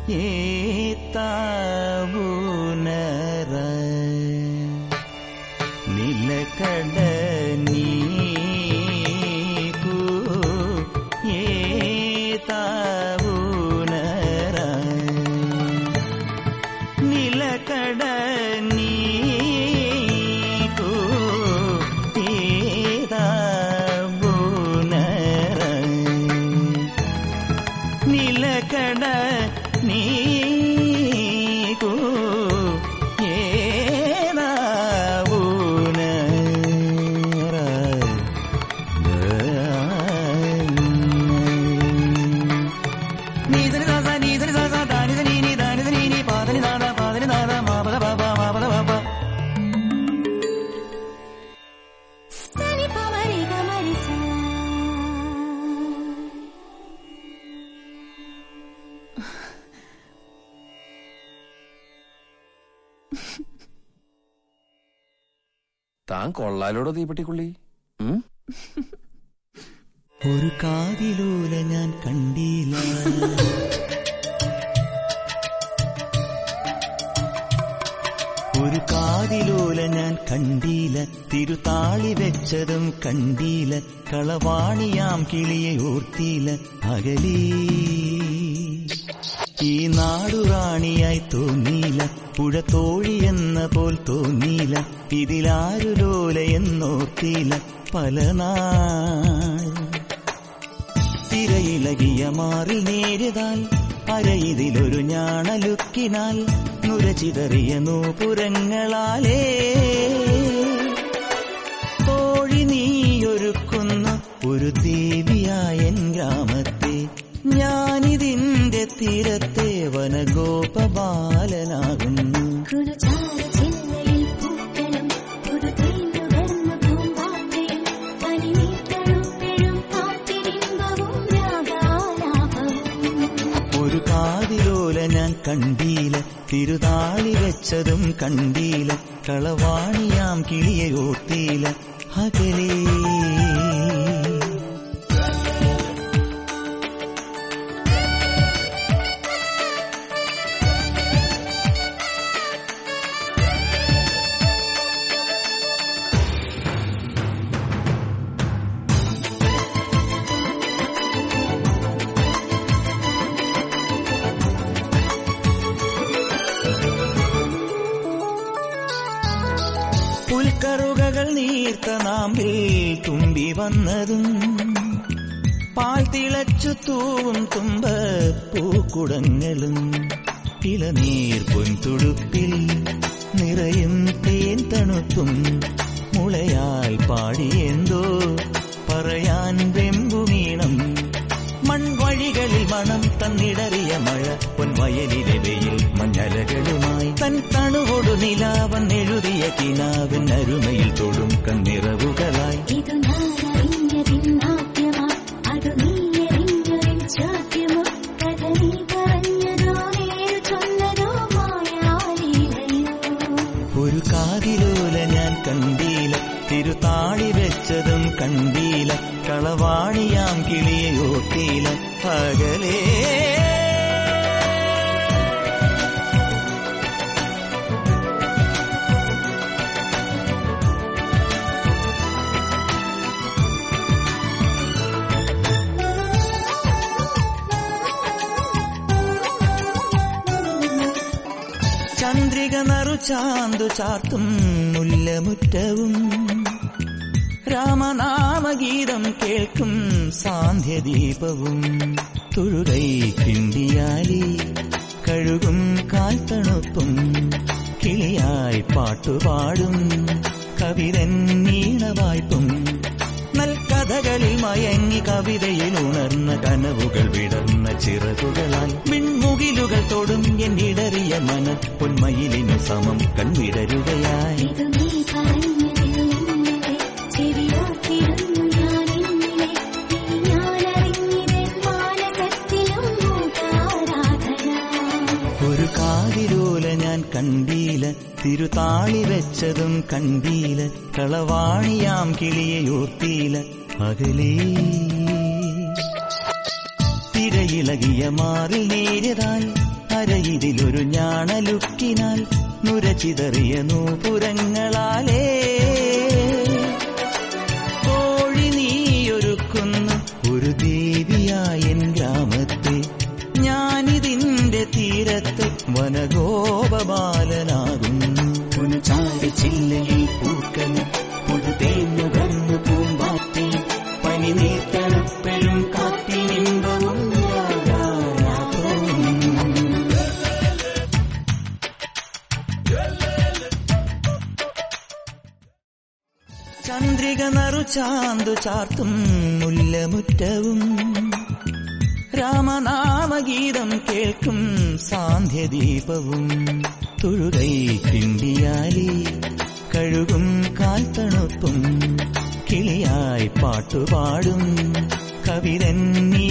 ఏతావునర నిలకడ నీకు ఏతావునర నిలకడ నీకు ఏదావునర నిలకడ నీకు ఏనావునరా నీదని దాదా నీదని దాదా దానిద నీని దానిద నీని పాదని దాదా పాదని దాదా మాపద బాబా మాపద బాబా సని పవరి గమరి సా താൻ കൊള്ളാലോടോ തീപ്പെട്ടിക്കുള്ളി ഉം? ഒരു കാതിലൂല ഞാൻ കണ്ടില്ല ഒരു കാതിലൂല ഞാൻ കണ്ടീല തിരുതാളി വെച്ചതും കണ്ടീല കളവാണിയാം കിളിയെ ഓർത്തീല അകലീ ഈ നാടുറാണിയായി തോന്നീല പുഴ തോഴി എന്ന പോൽ തോന്നീല ഇതിലാരു ലോല എന്നോർത്തീല പല നാൾ തിരയിളകിയ മാറിൽ നേരിതാൽ അരയിതിലൊരു ഞാണലുക്കിനാൽ നുരചിതറിയ നൂപുരങ്ങളാലേ തോഴി നീയൊരുക്കുന്ന ഒരു ദേവിയായ എൻ ഗ്രാമത്തെ ഞാനിതിന്റെ തീരത്തെ വനഗോപബാലനാകുന്നു കുലചാര ചില്ലയിൽ പൂക്കളും പുതുതേനുകർന്ന പൂമ്പാറ്റയും പനിനീർത്തഴുപ്പെഴും കാറ്റിനിമ്പവും രാഗാലാപവും ഒരു കാതിലോല ഞാൻ കണ്ടീല തിരുതാളി വെച്ചതും കണ്ടീല കളവാണിയാം കിളിയെ ഓർത്തീല അകലേ പുൽക്കറുകകൾ നീർത്ത നാമ്പിൽ തുമ്പി വന്നതും പാൽ തിളച്ചു തൂവും തുമ്പ പൂക്കുടങ്ങളും ഇളനീർ പൊൻതുടുപ്പിൽ നിറയും തേൻ തണുപ്പും മുളയാൽ പാടിയെന്തോ പറയാൻ വെമ്പുമീണം മൺവഴികളിൽ മണം തന്നിടറിയ മഴ പൊൻവയലിലെ വെയിൽ മഞ്ഞലകളുമായി തൻ തണുവോടു നിലാവൻ എഴുതിയ കിനാവിൻ അരുമയിൽ തൊടും കണ്ണിറവുകളായി ഇതു ഞാനറിഞ്ഞതിന്നാദ്യമാ അതു നീയറിഞ്ഞൊരിൻ ചോദ്യമോ കഥ നീ പറഞ്ഞതോ നേരു ചൊന്നതോ മായാലീലയോ ഒരു കാതിലോല ഞാൻ കണ്ടീല തിരുതാളി വെച്ചതും കണ്ടീല കളവാണിയാം കിളിയെ ഓർത്തീല അകലേ ചന്ദ്രിക നറു ചാന്തു ചാർത്തും മുല്ലമുറ്റവും രാമനാമഗീതം കേൾക്കും സാന്ധ്യദീപവും തുഴുകൈ കിണ്ടിയാലി കഴുകും കാൽത്തണുപ്പും കിളിയായി പാട്ടുപാടും കവിതൻ നീണവായ്പും നൽകഥകളിൽ മയങ്ങി കവിതയിൽ ഉണർന്ന കനവുകൾ വിടർന്ന ചിറകുകളാൽ മിൺമുകിലുകൾ തൊടും എന്നിടറിയ മന പൊന്മയിലിനു സമം കൺവിടരുകയായി ഇതു നീ പറഞ്ഞതിൽ ഇന്നലെ ചെവിയോർത്തിരുന്നു ഞാൻ ഇന്നലെ നീ ഞാനറിഞ്ഞിതൻ മാനസത്തിലും മൂകാരാധന ഒരു കാതിലോല ഞാൻ കണ്ടീല തിരുതാളി വെച്ചതും കണ്ടീല കളവാണിയാം കിളിയെ ഓർത്തീല അകലേ തിരയിളകിയ മാറിൽ നേരിടാൻ അരയിതിലൊരു ഞാണലുക്കിനാൽ നുരചിതറിയ നൂപുരങ്ങളാലേ കോഴി നീയൊരുക്കുന്നു ഒരു ദേവിയായൻ ഗ്രാമത്തെ ഞാനിതിന്റെ തീരത്ത് വനഗോപബാലനാകുന്നു പുനചാരി ചില്ലയിൽ പൂക്കൾ പുതുതേന്നുകർന്നു പൂമ്പാറ്റി പനി നീത്തണുപ്പെഴും കാറ്റിനിമ്പവും രാഗാലാപവും. ചന്ദ്രിക നറുചാന്തു ചാർത്തും മുല്ലമുറ്റവും രാമനാമഗീതം കേൾക്കും സാന്ധ്യദീപവും തൊഴുകൈ കിണ്ടിയാലി കഴുകും കാൽത്തണുപ്പും കിളിയായി പാട്ടുപാടും കവിതൻ നീ